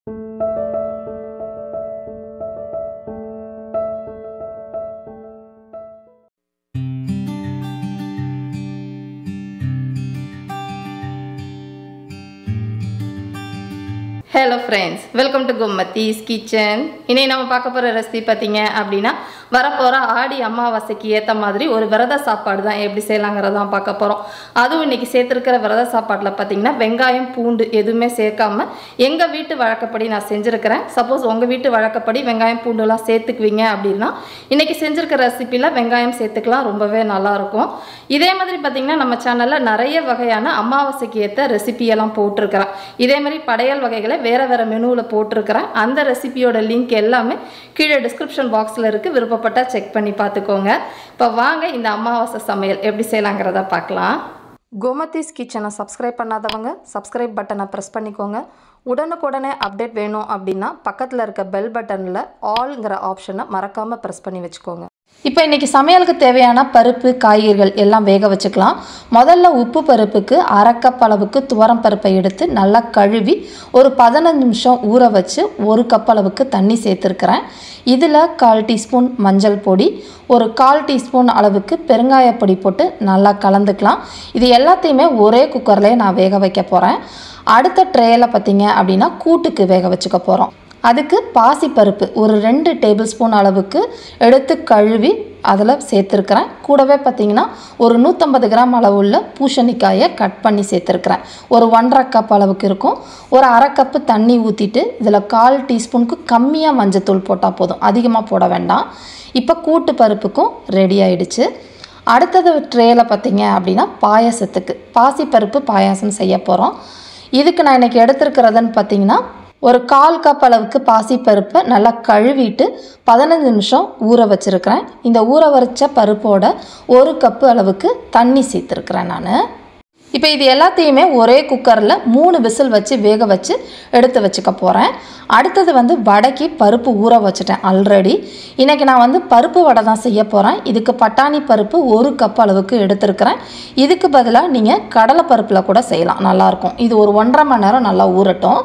hello friends welcome to கும்மத்தீஸ் kitchen இனி நம்ம பார்க்க போகிற ரெசிபி பார்த்தீங்க அப்படின்னா வரப்போகிற ஆடி அமாவாசைக்கு ஏற்ற மாதிரி ஒரு விரத சாப்பாடு தான் எப்படி செய்யலாங்கிறத தான் பார்க்க போகிறோம் அதுவும் இன்னைக்கு சேர்த்துருக்கிற விரத சாப்பாட்டில் பார்த்தீங்கன்னா வெங்காயம் பூண்டு எதுவுமே சேர்க்காம எங்கள் வீட்டு வழக்கப்படி நான் செஞ்சுருக்கிறேன் சப்போஸ் உங்கள் வீட்டு வழக்கப்படி வெங்காயம் பூண்டுலாம் சேர்த்துக்குவீங்க அப்படின்னா இன்னைக்கு செஞ்சுருக்கிற ரெசிப்பியில் வெங்காயம் சேர்த்துக்கலாம் ரொம்பவே நல்லாயிருக்கும் இதே மாதிரி பார்த்தீங்கன்னா நம்ம சேனலில் நிறைய வகையான அமாவாசைக்கு ஏற்ற ரெசிபியெல்லாம் போட்டிருக்கிறேன் இதே மாதிரி படையல் வகைகளை வேறு வேறு மெனுவில் போட்டிருக்கிறேன் அந்த ரெசிபியோட லிங்க் எல்லாமே கீழே டிஸ்கிரிப்ஷன் பாக்ஸில் இருக்குது விருப்பப்பட்டால் செக் பண்ணி பார்த்துக்கோங்க இப்போ வாங்க இந்த அமாவாசை சமையல் எப்படி செய்யலாங்கிறத பார்க்கலாம் கோமதீஸ் கிச்சனை சப்ஸ்கிரைப் பண்ணாதவங்க சப்ஸ்கிரைப் பட்டனை ப்ரெஸ் பண்ணிக்கோங்க உடனுக்குடனே அப்டேட் வேணும் அப்படின்னா பக்கத்தில் இருக்க பெல் பட்டனில் ஆல்ங்கிற ஆப்ஷனை மறக்காமல் ப்ரெஸ் பண்ணி வச்சுக்கோங்க இப்போ இன்றைக்கி சமையலுக்கு தேவையான பருப்பு காய்கறிகள் எல்லாம் வேக வச்சுக்கலாம் முதல்ல உப்பு பருப்புக்கு அரை கப் அளவுக்கு துவரம் பருப்பை எடுத்து நல்லா கழுவி ஒரு பதினஞ்சு நிமிஷம் ஊற வச்சு ஒரு கப் அளவுக்கு தண்ணி சேர்த்துருக்கிறேன் இதில் கால் டீஸ்பூன் மஞ்சள் பொடி ஒரு கால் டீஸ்பூன் அளவுக்கு பெருங்காய பொடி போட்டு நல்லா கலந்துக்கலாம் இது எல்லாத்தையுமே ஒரே குக்கர்லேயே நான் வேக வைக்க போகிறேன் அடுத்த ட்ரேயில் பார்த்தீங்க அப்படின்னா கூட்டுக்கு வேக வச்சுக்க போகிறோம் அதுக்கு பாசிப்பருப்பு ஒரு ரெண்டு டேபிள் ஸ்பூன் அளவுக்கு எடுத்து கழுவி அதில் சேர்த்துருக்கிறேன் கூடவே பார்த்தீங்கன்னா ஒரு நூற்றம்பது கிராம் அளவுள்ள பூசணிக்காயை கட் பண்ணி சேர்த்துருக்கிறேன் ஒரு ஒன்றரை கப் அளவுக்கு இருக்கும் ஒரு அரை கப்பு தண்ணி ஊற்றிட்டு இதில் கால் டீஸ்பூனுக்கு கம்மியாக மஞ்சத்தூள் போட்டால் போதும் அதிகமாக போட வேண்டாம் இப்போ கூட்டு பருப்புக்கும் ரெடி ஆயிடுச்சு அடுத்தது ட்ரேயில் பார்த்தீங்க அப்படின்னா பாயாசத்துக்கு பாசிப்பருப்பு பாயாசம் செய்ய போகிறோம் இதுக்கு நான் இன்றைக்கி எடுத்துருக்கிறதுன்னு பார்த்தீங்கன்னா ஒரு கால் கப் அளவுக்கு பாசிப்பருப்பை நல்லா கழுவிட்டு பதினஞ்சு நிமிஷம் ஊற வச்சுருக்கிறேன் இந்த ஊற வச்ச பருப்போட ஒரு கப்பு அளவுக்கு தண்ணி சேர்த்துருக்குறேன் நான் இப்போ இது எல்லாத்தையுமே ஒரே குக்கரில் மூணு விசில் வச்சு வேக வச்சு எடுத்து வச்சுக்க போகிறேன் அடுத்தது வந்து வடைக்கு பருப்பு ஊற வச்சுட்டேன் ஆல்ரெடி இன்றைக்கி நான் வந்து பருப்பு வடை தான் செய்ய போகிறேன் இதுக்கு பட்டாணி பருப்பு ஒரு கப் அளவுக்கு எடுத்துருக்கிறேன் இதுக்கு பதிலாக நீங்கள் கடலை பருப்பில் கூட செய்யலாம் நல்லாயிருக்கும் இது ஒரு ஒன்றரை மணி நேரம் நல்லா ஊறட்டும்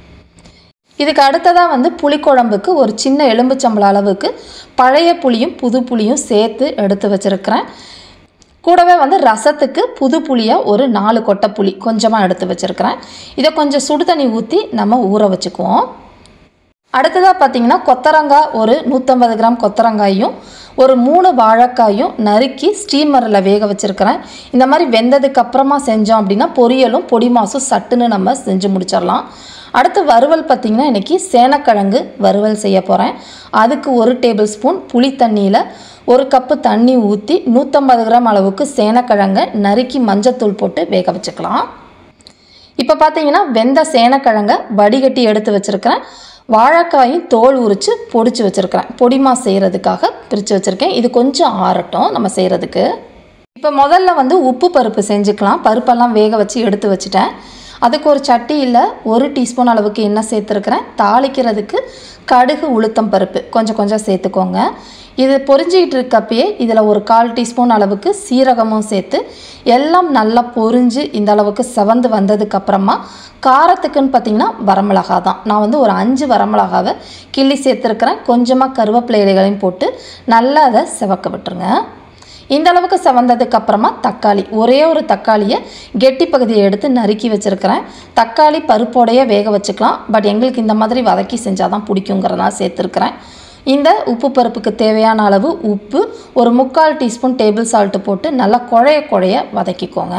இதுக்கு அடுத்ததாக வந்து புளிக்குழம்புக்கு ஒரு சின்ன எலும்புச்சம்பளம் அளவுக்கு பழைய புளியும் புது புளியும் சேர்த்து எடுத்து வச்சுருக்கிறேன் கூடவே வந்து ரசத்துக்கு புது புளியாக ஒரு நாலு கொட்டை புளி கொஞ்சமாக எடுத்து வச்சுருக்கிறேன் இதை கொஞ்சம் சுடு தண்ணி ஊற்றி நம்ம ஊற வச்சுக்குவோம் அடுத்ததாக பார்த்தீங்கன்னா கொத்தரங்காய் ஒரு நூற்றம்பது கிராம் கொத்தரங்காயும் ஒரு மூணு வாழைக்காயும் நறுக்கி ஸ்டீமரில் வேக வச்சுருக்கிறேன் இந்த மாதிரி வெந்ததுக்கு அப்புறமா செஞ்சோம் அப்படின்னா பொரியலும் பொடி மாசும் சட்டுன்னு நம்ம செஞ்சு முடிச்சிடலாம் அடுத்து வறுவல் பார்த்திங்கன்னா இன்றைக்கி சேனக்கிழங்கு வறுவல் செய்ய போகிறேன் அதுக்கு ஒரு டேபிள் ஸ்பூன் புளி தண்ணியில் ஒரு கப்பு தண்ணி ஊற்றி நூற்றம்பது கிராம் அளவுக்கு சேனக்கிழங்கை நறுக்கி மஞ்சத்தூள் போட்டு வேக வச்சுக்கலாம் இப்போ பார்த்தீங்கன்னா வெந்த சேனக்கிழங்கை வடிகட்டி எடுத்து வச்சுருக்கிறேன் வாழைக்காயும் தோல் உரித்து பொடிச்சு வச்சுருக்கிறேன் பொடிமா செய்கிறதுக்காக பிரித்து வச்சுருக்கேன் இது கொஞ்சம் ஆறட்டும் நம்ம செய்கிறதுக்கு இப்போ முதல்ல வந்து உப்பு பருப்பு செஞ்சுக்கலாம் பருப்பெல்லாம் வேக வச்சு எடுத்து வச்சுட்டேன் அதுக்கு ஒரு சட்டியில் ஒரு டீஸ்பூன் அளவுக்கு எண்ணெய் சேர்த்துருக்கிறேன் தாளிக்கிறதுக்கு கடுகு உளுத்தம் பருப்பு கொஞ்சம் கொஞ்சம் சேர்த்துக்கோங்க இது பொரிஞ்சிக்கிட்டு இருக்கப்பயே இதில் ஒரு கால் டீஸ்பூன் அளவுக்கு சீரகமும் சேர்த்து எல்லாம் நல்லா பொரிஞ்சு இந்த அளவுக்கு செவந்து வந்ததுக்கப்புறமா காரத்துக்குன்னு பார்த்தீங்கன்னா வரமிளகா தான் நான் வந்து ஒரு அஞ்சு வரமிளகாவை கிள்ளி சேர்த்துருக்கிறேன் கொஞ்சமாக கருவேப்பிலை இலைகளையும் போட்டு நல்லா அதை செவக்க விட்டுருங்க இந்த அளவுக்கு செவந்ததுக்கு அப்புறமா தக்காளி ஒரே ஒரு தக்காளியை கெட்டி பகுதியை எடுத்து நறுக்கி வச்சுருக்கிறேன் தக்காளி பருப்போடையே வேக வச்சுக்கலாம் பட் எங்களுக்கு இந்த மாதிரி வதக்கி செஞ்சால் தான் பிடிக்குங்கிறதுனால சேர்த்துருக்குறேன் இந்த உப்பு பருப்புக்கு தேவையான அளவு உப்பு ஒரு முக்கால் டீஸ்பூன் டேபிள் சால்ட்டு போட்டு நல்லா குழைய குழைய வதக்கிக்கோங்க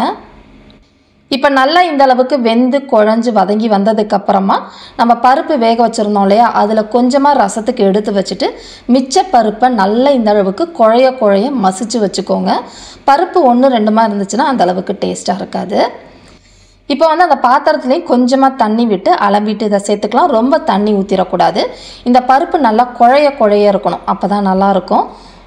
இப்போ நல்லா இந்த அளவுக்கு வெந்து குழஞ்சு வதங்கி வந்ததுக்கப்புறமா நம்ம பருப்பு வேக வச்சுருந்தோம் இல்லையா அதில் கொஞ்சமாக ரசத்துக்கு எடுத்து வச்சுட்டு மிச்ச பருப்பை நல்லா இந்த அளவுக்கு குழைய குழைய மசிச்சு வச்சுக்கோங்க பருப்பு ஒன்று ரெண்டுமா இருந்துச்சுன்னா அந்த அளவுக்கு டேஸ்ட்டாக இருக்காது இப்போ வந்து அந்த பாத்திரத்துலேயும் கொஞ்சமாக தண்ணி விட்டு அளவிட்டு இதை சேர்த்துக்கலாம் ரொம்ப தண்ணி ஊற்றிடக்கூடாது இந்த பருப்பு நல்லா குழைய குழைய இருக்கணும் அப்போ தான் நல்லாயிருக்கும்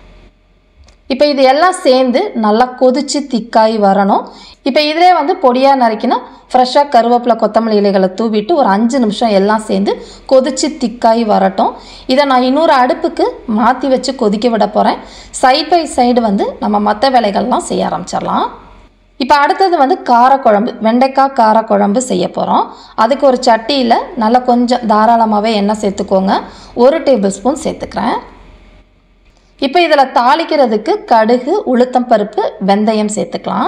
இப்போ இது எல்லாம் சேர்ந்து நல்லா கொதித்து திக்காய் வரணும் இப்போ இதிலே வந்து பொடியாக நறுக்கினா ஃப்ரெஷ்ஷாக கருவேப்பிலை கொத்தமல்லி இலைகளை தூவிட்டு ஒரு அஞ்சு நிமிஷம் எல்லாம் சேர்ந்து கொதித்து திக்காய் வரட்டும் இதை நான் இன்னொரு அடுப்புக்கு மாற்றி வச்சு கொதிக்க விட போகிறேன் சைட் பை சைடு வந்து நம்ம மற்ற வேலைகள்லாம் செய்ய ஆரம்பிச்சிடலாம் இப்போ அடுத்தது வந்து காரக்குழம்பு வெண்டைக்காய் காரக்குழம்பு செய்ய போகிறோம் அதுக்கு ஒரு சட்டியில் நல்லா கொஞ்சம் தாராளமாகவே எண்ணெய் சேர்த்துக்கோங்க ஒரு டேபிள் ஸ்பூன் சேர்த்துக்கிறேன் இப்போ இதில் தாளிக்கிறதுக்கு கடுகு உளுத்தம் பருப்பு வெந்தயம் சேர்த்துக்கலாம்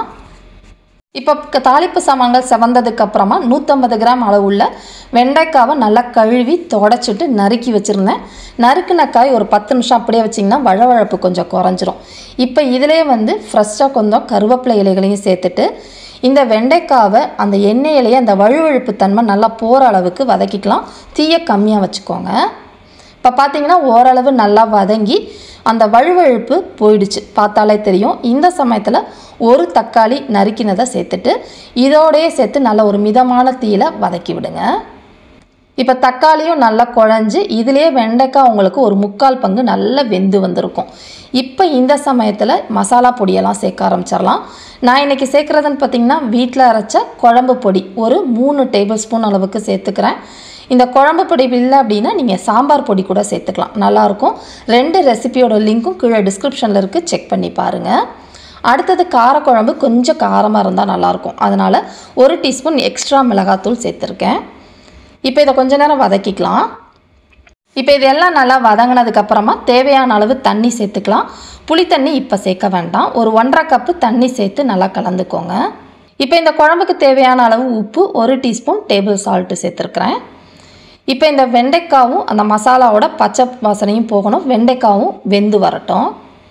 இப்போ க- தாளிப்பு சாமான்கள் செவந்ததுக்கு அப்புறமா நூற்றம்பது கிராம் அளவுள்ள வெண்டைக்காவை நல்லா கழுவி தொடச்சிட்டு நறுக்கி வச்சுருந்தேன் நறுக்குன காய் ஒரு பத்து நிமிஷம் அப்படியே வச்சிங்கன்னா வழவழப்பு கொஞ்சம் குறைஞ்சிரும் இப்போ இதிலே வந்து ஃப்ரெஷ்ஷாக கொஞ்சம் கருவேப்பிலை இலைகளையும் சேர்த்துட்டு இந்த வெண்டைக்காவை அந்த எண்ணெயிலேயே அந்த வழுவழுப்பு தன்மை நல்லா போகிற அளவுக்கு வதக்கிக்கலாம் தீயை கம்மியாக வச்சுக்கோங்க இப்போ பார்த்தீங்கன்னா ஓரளவு நல்லா வதங்கி அந்த வழுவழுப்பு போயிடுச்சு பார்த்தாலே தெரியும் இந்த சமயத்தில் ஒரு தக்காளி நறுக்கினதை சேர்த்துட்டு இதோடயே சேர்த்து நல்ல ஒரு மிதமான தீயில வதக்கி விடுங்க இப்போ தக்காளியும் நல்லா குழஞ்சு இதுலேயே வெண்டைக்காய் உங்களுக்கு ஒரு முக்கால் பங்கு நல்லா வெந்து வந்திருக்கும் இப்போ இந்த சமயத்தில் மசாலா பொடியெல்லாம் சேர்க்க ஆரம்பிச்சிடலாம் நான் இன்றைக்கி சேர்க்குறதுன்னு பார்த்தீங்கன்னா வீட்டில் அரைச்ச குழம்பு பொடி ஒரு மூணு டேபிள் ஸ்பூன் அளவுக்கு சேர்த்துக்கிறேன் இந்த குழம்பு பொடி இல்லை அப்படின்னா நீங்கள் சாம்பார் பொடி கூட சேர்த்துக்கலாம் நல்லாயிருக்கும் ரெண்டு ரெசிபியோட லிங்க்கும் கீழே டிஸ்கிரிப்ஷனில் இருக்குது செக் பண்ணி பாருங்கள் அடுத்தது காரக்குழம்பு கொஞ்சம் காரமாக இருந்தால் நல்லாயிருக்கும் அதனால் ஒரு டீஸ்பூன் எக்ஸ்ட்ரா மிளகாத்தூள் சேர்த்துருக்கேன் இப்போ இதை கொஞ்ச நேரம் வதக்கிக்கலாம் இப்போ இது எல்லாம் நல்லா வதங்கினதுக்கு அப்புறமா தேவையான அளவு தண்ணி சேர்த்துக்கலாம் புளி தண்ணி இப்போ சேர்க்க வேண்டாம் ஒரு ஒன்றரை கப்பு தண்ணி சேர்த்து நல்லா கலந்துக்கோங்க இப்போ இந்த குழம்புக்கு தேவையான அளவு உப்பு ஒரு டீஸ்பூன் டேபிள் சால்ட்டு சேர்த்துருக்குறேன் இப்போ இந்த வெண்டைக்காவும் அந்த மசாலாவோட பச்சை வாசனையும் போகணும் வெண்டைக்காவும் வெந்து வரட்டும்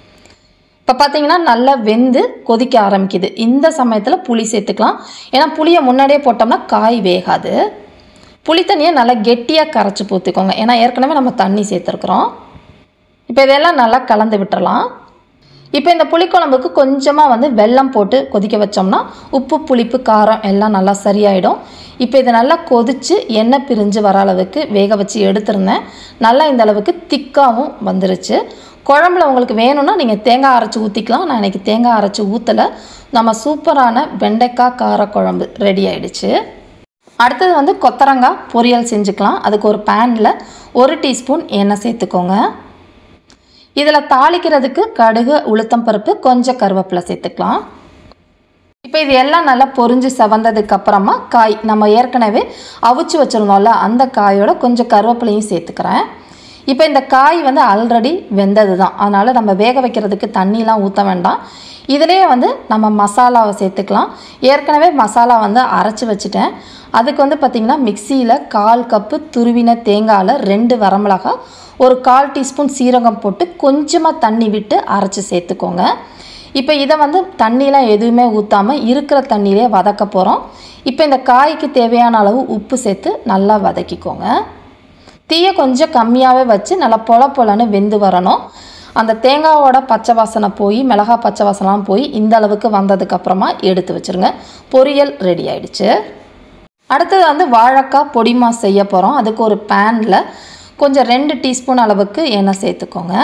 இப்போ பார்த்தீங்கன்னா நல்லா வெந்து கொதிக்க ஆரம்பிக்குது இந்த சமயத்தில் புளி சேர்த்துக்கலாம் ஏன்னா புளியை முன்னாடியே போட்டோம்னா காய் வேகாது புளி தண்ணியை நல்லா கெட்டியாக கரைச்சி ஊற்றிக்கோங்க ஏன்னா ஏற்கனவே நம்ம தண்ணி சேர்த்துருக்குறோம் இப்போ இதெல்லாம் நல்லா கலந்து விட்டுறலாம் இப்போ இந்த புளிக்குழம்புக்கு கொஞ்சமாக வந்து வெல்லம் போட்டு கொதிக்க வச்சோம்னா உப்பு புளிப்பு காரம் எல்லாம் நல்லா சரியாயிடும் இப்போ இது நல்லா கொதித்து எண்ணெய் பிரிஞ்சு வர அளவுக்கு வேக வச்சு எடுத்திருந்தேன் நல்லா இந்த அளவுக்கு திக்காகவும் வந்துருச்சு குழம்புல உங்களுக்கு வேணும்னா நீங்கள் தேங்காய் அரைச்சி ஊற்றிக்கலாம் நான் இன்னைக்கு தேங்காய் அரைச்சி ஊற்றலை நம்ம சூப்பரான வெண்டைக்காய் காரக்குழம்பு ரெடி ஆயிடுச்சு அடுத்தது வந்து கொத்தரங்காய் பொரியல் செஞ்சுக்கலாம் அதுக்கு ஒரு பேனில் ஒரு டீஸ்பூன் எண்ணெய் சேர்த்துக்கோங்க இதில் தாளிக்கிறதுக்கு கடுகு உளுத்தம் பருப்பு கொஞ்சம் கருவேப்பிலை சேர்த்துக்கலாம் இப்போ இது எல்லாம் நல்லா பொரிஞ்சு செவந்ததுக்கு அப்புறமா காய் நம்ம ஏற்கனவே அவிச்சு வச்சுருந்தோம்ல அந்த காயோட கொஞ்சம் கருவேப்பிலையும் சேர்த்துக்கிறேன் இப்போ இந்த காய் வந்து ஆல்ரெடி வெந்தது தான் அதனால் நம்ம வேக வைக்கிறதுக்கு தண்ணிலாம் ஊற்ற வேண்டாம் இதிலேயே வந்து நம்ம மசாலாவை சேர்த்துக்கலாம் ஏற்கனவே மசாலா வந்து அரைச்சி வச்சுட்டேன் அதுக்கு வந்து பார்த்திங்கன்னா மிக்சியில் கால் கப்பு துருவின தேங்காயில் ரெண்டு வரமிளகாய் ஒரு கால் டீஸ்பூன் சீரகம் போட்டு கொஞ்சமாக தண்ணி விட்டு அரைச்சி சேர்த்துக்கோங்க இப்போ இதை வந்து தண்ணிலாம் எதுவுமே ஊற்றாமல் இருக்கிற தண்ணியிலே வதக்க போகிறோம் இப்போ இந்த காய்க்கு தேவையான அளவு உப்பு சேர்த்து நல்லா வதக்கிக்கோங்க தீயை கொஞ்சம் கம்மியாகவே வச்சு நல்லா பொல பொலன்னு வெந்து வரணும் அந்த தேங்காவோட பச்சை வாசனை போய் மிளகா பச்சை வாசனைலாம் போய் இந்த அளவுக்கு வந்ததுக்கு அப்புறமா எடுத்து வச்சுருங்க பொரியல் ரெடி ஆயிடுச்சு அடுத்தது வந்து வாழைக்காய் பொடிமா செய்ய போகிறோம் அதுக்கு ஒரு பேனில் கொஞ்சம் ரெண்டு டீஸ்பூன் அளவுக்கு எண்ணெய் சேர்த்துக்கோங்க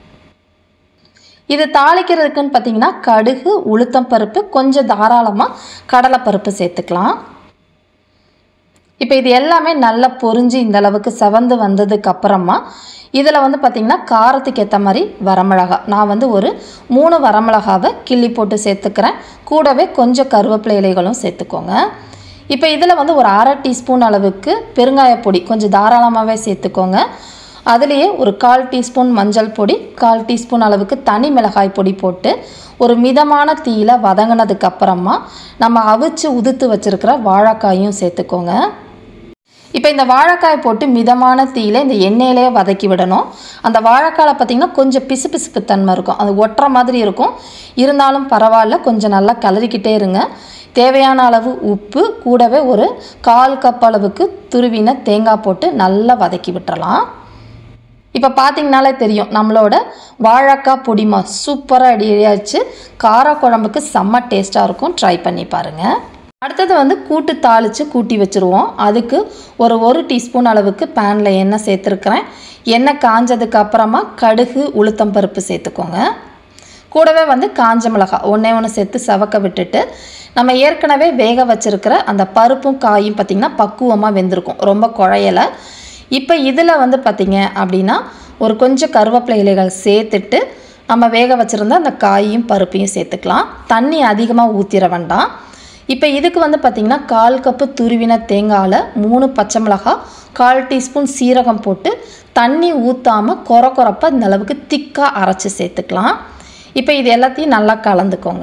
இது தாளிக்கிறதுக்குன்னு பார்த்தீங்கன்னா கடுகு உளுத்தம் பருப்பு கொஞ்சம் தாராளமாக கடலைப்பருப்பு சேர்த்துக்கலாம் இப்போ இது எல்லாமே நல்லா பொரிஞ்சு இந்த அளவுக்கு செவந்து வந்ததுக்கு அப்புறமா இதில் வந்து பார்த்திங்கன்னா காரத்துக்கு ஏற்ற மாதிரி வரமிளகா நான் வந்து ஒரு மூணு வரமிளகாவை கிள்ளி போட்டு சேர்த்துக்கிறேன் கூடவே கொஞ்சம் கருவேப்பிலை இலைகளும் சேர்த்துக்கோங்க இப்போ இதில் வந்து ஒரு அரை டீஸ்பூன் அளவுக்கு பெருங்காய பொடி கொஞ்சம் தாராளமாகவே சேர்த்துக்கோங்க அதுலேயே ஒரு கால் டீஸ்பூன் மஞ்சள் பொடி கால் டீஸ்பூன் அளவுக்கு தனி மிளகாய் பொடி போட்டு ஒரு மிதமான தீயில வதங்கினதுக்கு அப்புறமா நம்ம அவிச்சு உதுத்து வச்சிருக்கிற வாழைக்காயும் சேர்த்துக்கோங்க இப்போ இந்த வாழைக்காய் போட்டு மிதமான தீயில இந்த எண்ணெயிலே வதக்கி விடணும் அந்த வாழைக்காயில் பார்த்தீங்கன்னா கொஞ்சம் பிசுபிசுப்பு தன்மை இருக்கும் அது ஒட்டுற மாதிரி இருக்கும் இருந்தாலும் பரவாயில்ல கொஞ்சம் நல்லா கிளறிக்கிட்டே இருங்க தேவையான அளவு உப்பு கூடவே ஒரு கால் கப் அளவுக்கு துருவின தேங்காய் போட்டு நல்லா வதக்கி விட்டுறலாம் இப்போ பார்த்தீங்கனாலே தெரியும் நம்மளோட வாழைக்காய் பொடிமா சூப்பராக ரெடியாச்சு காரக்குழம்புக்கு செம்ம டேஸ்ட்டாக இருக்கும் ட்ரை பண்ணி பாருங்கள் அடுத்தது வந்து கூட்டு தாளித்து கூட்டி வச்சுருவோம் அதுக்கு ஒரு ஒரு டீஸ்பூன் அளவுக்கு பேனில் எண்ணெய் சேர்த்துருக்குறேன் எண்ணெய் காஞ்சதுக்கு அப்புறமா கடுகு உளுத்தம் பருப்பு சேர்த்துக்கோங்க கூடவே வந்து காஞ்ச மிளகாய் ஒன்றே ஒன்று சேர்த்து செவக்க விட்டுட்டு நம்ம ஏற்கனவே வேக வச்சிருக்கிற அந்த பருப்பும் காயும் பார்த்திங்கன்னா பக்குவமாக வெந்திருக்கும் ரொம்ப குழையலை இப்போ இதில் வந்து பார்த்திங்க அப்படின்னா ஒரு கொஞ்சம் கருவேப்பிலை இலைகள் சேர்த்துட்டு நம்ம வேக வச்சுருந்த அந்த காயையும் பருப்பையும் சேர்த்துக்கலாம் தண்ணி அதிகமாக ஊற்றிட வேண்டாம் இப்போ இதுக்கு வந்து பார்த்திங்கன்னா கால் கப்பு துருவின தேங்காயில் மூணு பச்சை மிளகாய் கால் டீஸ்பூன் சீரகம் போட்டு தண்ணி ஊற்றாமல் கொர கொரப்பாக இந்த அளவுக்கு திக்காக அரைச்சி சேர்த்துக்கலாம் இப்போ இது எல்லாத்தையும் நல்லா கலந்துக்கோங்க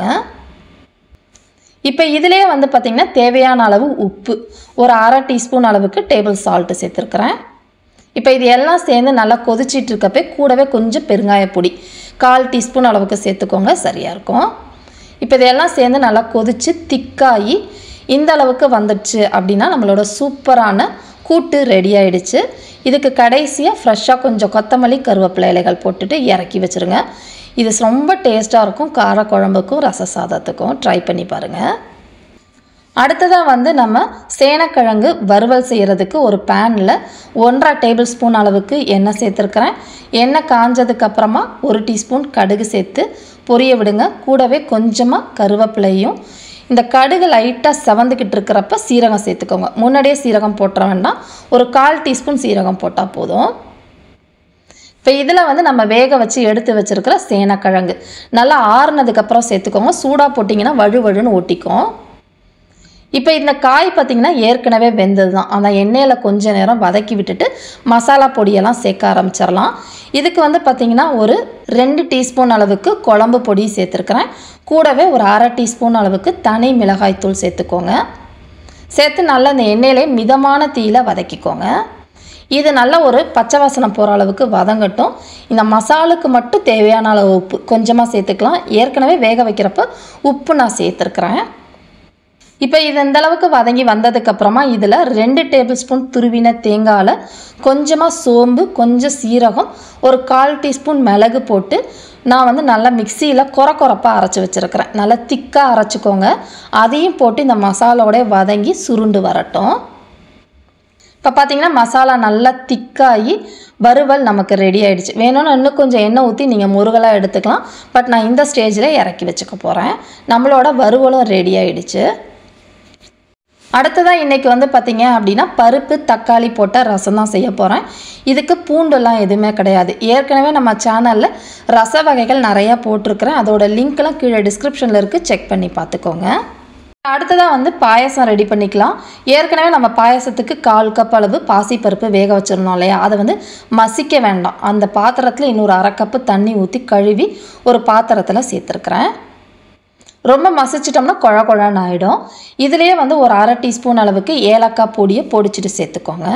இப்போ இதிலே வந்து பார்த்திங்கன்னா தேவையான அளவு உப்பு ஒரு அரை டீஸ்பூன் அளவுக்கு டேபிள் சால்ட்டு சேர்த்துருக்குறேன் இப்போ இது எல்லாம் சேர்ந்து நல்லா கொதிச்சிட்டு இருக்கப்பே கூடவே கொஞ்சம் பெருங்காயப்பொடி கால் டீஸ்பூன் அளவுக்கு சேர்த்துக்கோங்க சரியாக இருக்கும் இப்போ இதெல்லாம் சேர்ந்து நல்லா கொதித்து திக்காகி இந்த அளவுக்கு வந்துடுச்சு அப்படின்னா நம்மளோட சூப்பரான கூட்டு ரெடி ஆயிடுச்சு இதுக்கு கடைசியாக ஃப்ரெஷ்ஷாக கொஞ்சம் கொத்தமல்லி கருவேப்பிலை இலைகள் போட்டுட்டு இறக்கி வச்சுருங்க இது ரொம்ப டேஸ்ட்டாக இருக்கும் காரக்குழம்புக்கும் ரச சாதத்துக்கும் ட்ரை பண்ணி பாருங்கள் அடுத்ததாக வந்து நம்ம சேனக்கிழங்கு வறுவல் செய்கிறதுக்கு ஒரு பேனில் ஒன்றரை டேபிள் ஸ்பூன் அளவுக்கு எண்ணெய் சேர்த்துருக்குறேன் எண்ணெய் காஞ்சதுக்கு அப்புறமா ஒரு டீஸ்பூன் கடுகு சேர்த்து பொரிய விடுங்க கூடவே கொஞ்சமாக கருவேப்பிலையும் இந்த கடுகு லைட்டாக செவந்துக்கிட்டு இருக்கிறப்ப சீரகம் சேர்த்துக்கோங்க முன்னாடியே சீரகம் போட்டுற வேண்டாம் ஒரு கால் டீஸ்பூன் சீரகம் போட்டால் போதும் இப்போ இதில் வந்து நம்ம வேக வச்சு எடுத்து வச்சுருக்கிற சேனக்கிழங்கு நல்லா ஆறுனதுக்கப்புறம் சேர்த்துக்கோங்க சூடாக போட்டிங்கன்னா வழு வழுன்னு ஒட்டிக்கும் இப்போ இந்த காய் பார்த்திங்கன்னா ஏற்கனவே வெந்தது தான் அந்த எண்ணெயில் கொஞ்ச நேரம் வதக்கி விட்டுட்டு மசாலா பொடியெல்லாம் சேர்க்க ஆரம்பிச்சிடலாம் இதுக்கு வந்து பார்த்திங்கன்னா ஒரு ரெண்டு டீஸ்பூன் அளவுக்கு குழம்பு பொடி சேர்த்துருக்குறேன் கூடவே ஒரு அரை டீஸ்பூன் அளவுக்கு தனி மிளகாய்த்தூள் சேர்த்துக்கோங்க சேர்த்து நல்லா இந்த எண்ணெயிலே மிதமான தீயில வதக்கிக்கோங்க இது நல்ல ஒரு பச்சை வாசனை போகிற அளவுக்கு வதங்கட்டும் இந்த மசாலுக்கு மட்டும் தேவையான அளவு உப்பு கொஞ்சமாக சேர்த்துக்கலாம் ஏற்கனவே வேக வைக்கிறப்ப உப்பு நான் சேர்த்துருக்குறேன் இப்போ இது இந்த அளவுக்கு வதங்கி வந்ததுக்கப்புறமா இதில் ரெண்டு டேபிள் ஸ்பூன் துருவின தேங்காயில் கொஞ்சமாக சோம்பு கொஞ்சம் சீரகம் ஒரு கால் டீஸ்பூன் மிளகு போட்டு நான் வந்து நல்லா மிக்சியில் கொர கொரப்பாக அரைச்சி வச்சுருக்கிறேன் நல்லா திக்காக அரைச்சிக்கோங்க அதையும் போட்டு இந்த மசாலாவோட வதங்கி சுருண்டு வரட்டும் இப்போ பார்த்தீங்கன்னா மசாலா நல்லா திக்காகி வறுவல் நமக்கு ரெடி ஆயிடுச்சு வேணும்னா இன்னும் கொஞ்சம் எண்ணெய் ஊற்றி நீங்கள் முருகலாக எடுத்துக்கலாம் பட் நான் இந்த ஸ்டேஜில் இறக்கி வச்சுக்க போகிறேன் நம்மளோட வறுவலும் ரெடி ஆயிடுச்சு அடுத்ததாக இன்றைக்கி வந்து பார்த்திங்க அப்படின்னா பருப்பு தக்காளி போட்ட ரசம் தான் செய்ய போகிறேன் இதுக்கு பூண்டுலாம் எதுவுமே கிடையாது ஏற்கனவே நம்ம சேனலில் ரச வகைகள் நிறையா போட்டிருக்கிறேன் அதோட லிங்க்லாம் கீழே டிஸ்கிரிப்ஷனில் இருக்குது செக் பண்ணி பார்த்துக்கோங்க அடுத்ததாக வந்து பாயசம் ரெடி பண்ணிக்கலாம் ஏற்கனவே நம்ம பாயசத்துக்கு கால் கப் அளவு பாசிப்பருப்பு வேக வச்சுருந்தோம் இல்லையா அதை வந்து மசிக்க வேண்டாம் அந்த பாத்திரத்தில் இன்னொரு அரை கப்பு தண்ணி ஊற்றி கழுவி ஒரு பாத்திரத்தில் சேர்த்துருக்குறேன் ரொம்ப மசிச்சிட்டோம்னா குழ குழன்னு ஆகிடும் இதுலேயே வந்து ஒரு அரை டீஸ்பூன் அளவுக்கு ஏலக்காய் பொடியை பொடிச்சிட்டு சேர்த்துக்கோங்க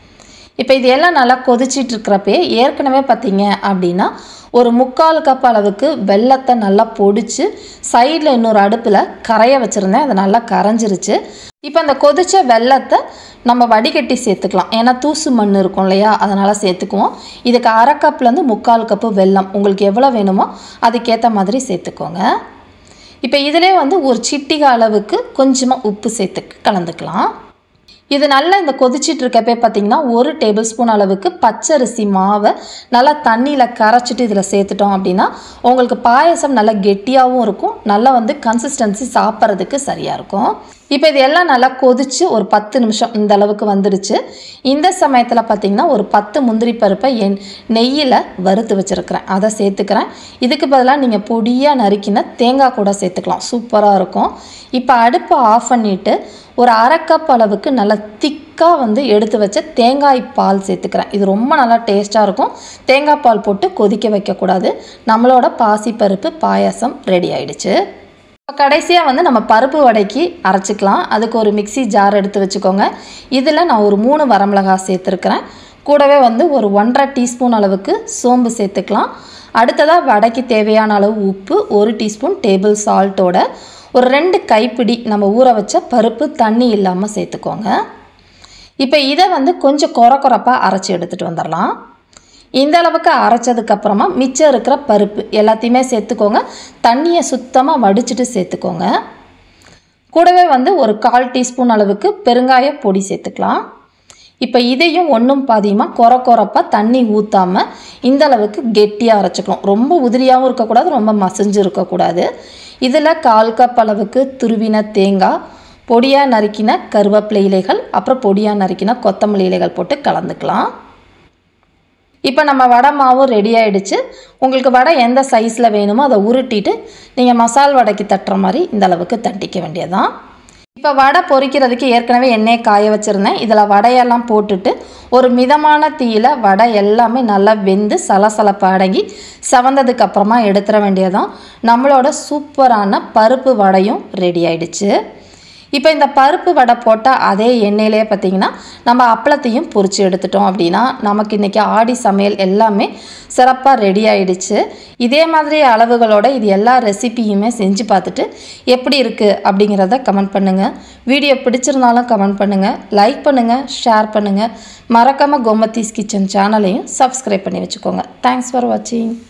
இப்போ இது எல்லாம் நல்லா கொதிச்சிட்டு இருக்கிறப்பே ஏற்கனவே பார்த்தீங்க அப்படின்னா ஒரு முக்கால் கப் அளவுக்கு வெள்ளத்தை நல்லா பொடிச்சு சைடில் இன்னொரு அடுப்பில் கரைய வச்சுருந்தேன் அது நல்லா கரைஞ்சிருச்சு இப்போ அந்த கொதிச்ச வெள்ளத்தை நம்ம வடிகட்டி சேர்த்துக்கலாம் ஏன்னா தூசு மண் இருக்கும் இல்லையா அதனால் சேர்த்துக்குவோம் இதுக்கு அரை கப்லேருந்து முக்கால் கப்பு வெல்லம் உங்களுக்கு எவ்வளோ வேணுமோ அதுக்கேற்ற மாதிரி சேர்த்துக்கோங்க இப்போ இதிலே வந்து ஒரு சிட்டிகை அளவுக்கு கொஞ்சமாக உப்பு சேர்த்து கலந்துக்கலாம் இது நல்லா இந்த கொதிச்சிட்டு இருக்கப்பே பார்த்தீங்கன்னா ஒரு டேபிள் ஸ்பூன் அளவுக்கு பச்சரிசி மாவை நல்லா தண்ணியில் கரைச்சிட்டு இதில் சேர்த்துட்டோம் அப்படின்னா உங்களுக்கு பாயசம் நல்லா கெட்டியாகவும் இருக்கும் நல்லா வந்து கன்சிஸ்டன்சி சாப்பிட்றதுக்கு சரியாக இருக்கும் இப்போ இது எல்லாம் நல்லா கொதிச்சு ஒரு பத்து நிமிஷம் இந்த அளவுக்கு வந்துடுச்சு இந்த சமயத்தில் பார்த்தீங்கன்னா ஒரு பத்து முந்திரி பருப்பை என் நெய்யில் வறுத்து வச்சுருக்கிறேன் அதை சேர்த்துக்கிறேன் இதுக்கு பதிலாக நீங்கள் பொடியாக நறுக்கின தேங்காய் கூட சேர்த்துக்கலாம் சூப்பராக இருக்கும் இப்போ அடுப்பை ஆஃப் பண்ணிவிட்டு ஒரு அரை கப் அளவுக்கு நல்லா திக்காக வந்து எடுத்து வச்ச தேங்காய் பால் சேர்த்துக்கிறேன் இது ரொம்ப நல்லா டேஸ்ட்டாக இருக்கும் தேங்காய் பால் போட்டு கொதிக்க வைக்கக்கூடாது நம்மளோட பாசிப்பருப்பு பாயாசம் ரெடி ஆயிடுச்சு இப்போ கடைசியாக வந்து நம்ம பருப்பு வடைக்கு அரைச்சிக்கலாம் அதுக்கு ஒரு மிக்ஸி ஜார் எடுத்து வச்சுக்கோங்க இதில் நான் ஒரு மூணு வரமிளகாய் சேர்த்துருக்கிறேன் கூடவே வந்து ஒரு ஒன்றரை டீஸ்பூன் அளவுக்கு சோம்பு சேர்த்துக்கலாம் அடுத்ததாக வடைக்கு தேவையான அளவு உப்பு ஒரு டீஸ்பூன் டேபிள் சால்ட்டோட ஒரு ரெண்டு கைப்பிடி நம்ம ஊற வச்ச பருப்பு தண்ணி இல்லாமல் சேர்த்துக்கோங்க இப்போ இதை வந்து கொஞ்சம் கொர கொரப்பாக அரைச்சி எடுத்துகிட்டு வந்துடலாம் இந்த அளவுக்கு அரைச்சதுக்கப்புறமா மிச்சம் இருக்கிற பருப்பு எல்லாத்தையுமே சேர்த்துக்கோங்க தண்ணியை சுத்தமாக வடிச்சிட்டு சேர்த்துக்கோங்க கூடவே வந்து ஒரு கால் டீஸ்பூன் அளவுக்கு பெருங்காய பொடி சேர்த்துக்கலாம் இப்போ இதையும் ஒன்றும் பாதியமாக கொர கொரப்பாக தண்ணி ஊற்றாமல் இந்த அளவுக்கு கெட்டியாக அரைச்சிக்கணும் ரொம்ப உதிரியாகவும் இருக்கக்கூடாது ரொம்ப மசிஞ்சு இருக்கக்கூடாது இதில் கால் கப் அளவுக்கு துருவின தேங்காய் பொடியாக நறுக்கின கருவேப்பிலை இலைகள் அப்புறம் பொடியாக நறுக்கின கொத்தமல்லி இலைகள் போட்டு கலந்துக்கலாம் இப்போ நம்ம வடை மாவும் ரெடி ஆயிடுச்சு உங்களுக்கு வடை எந்த சைஸில் வேணுமோ அதை உருட்டிட்டு நீங்கள் மசால் வடைக்கு தட்டுற மாதிரி இந்த அளவுக்கு தட்டிக்க வேண்டியதுதான் இப்போ வடை பொரிக்கிறதுக்கு ஏற்கனவே எண்ணெயை காய வச்சுருந்தேன் இதில் வடையெல்லாம் போட்டுட்டு ஒரு மிதமான தீயில் வடை எல்லாமே நல்லா வெந்து சலசலப்பு அடங்கி செவந்ததுக்கு அப்புறமா எடுத்துட வேண்டியதுதான் நம்மளோட சூப்பரான பருப்பு வடையும் ரெடி ஆயிடுச்சு இப்போ இந்த பருப்பு வடை போட்டால் அதே எண்ணெயிலே பார்த்தீங்கன்னா நம்ம அப்பளத்தையும் பொரிச்சு எடுத்துட்டோம் அப்படின்னா நமக்கு இன்றைக்கி ஆடி சமையல் எல்லாமே சிறப்பாக ரெடி ஆயிடுச்சு இதே மாதிரி அளவுகளோட இது எல்லா ரெசிபியுமே செஞ்சு பார்த்துட்டு எப்படி இருக்குது அப்படிங்கிறத கமெண்ட் பண்ணுங்கள் வீடியோ பிடிச்சிருந்தாலும் கமெண்ட் பண்ணுங்கள் லைக் பண்ணுங்கள் ஷேர் பண்ணுங்கள் மறக்காமல் கோமத்தீஸ் கிச்சன் சேனலையும் சப்ஸ்கிரைப் பண்ணி வச்சுக்கோங்க தேங்க்ஸ் ஃபார் வாட்சிங்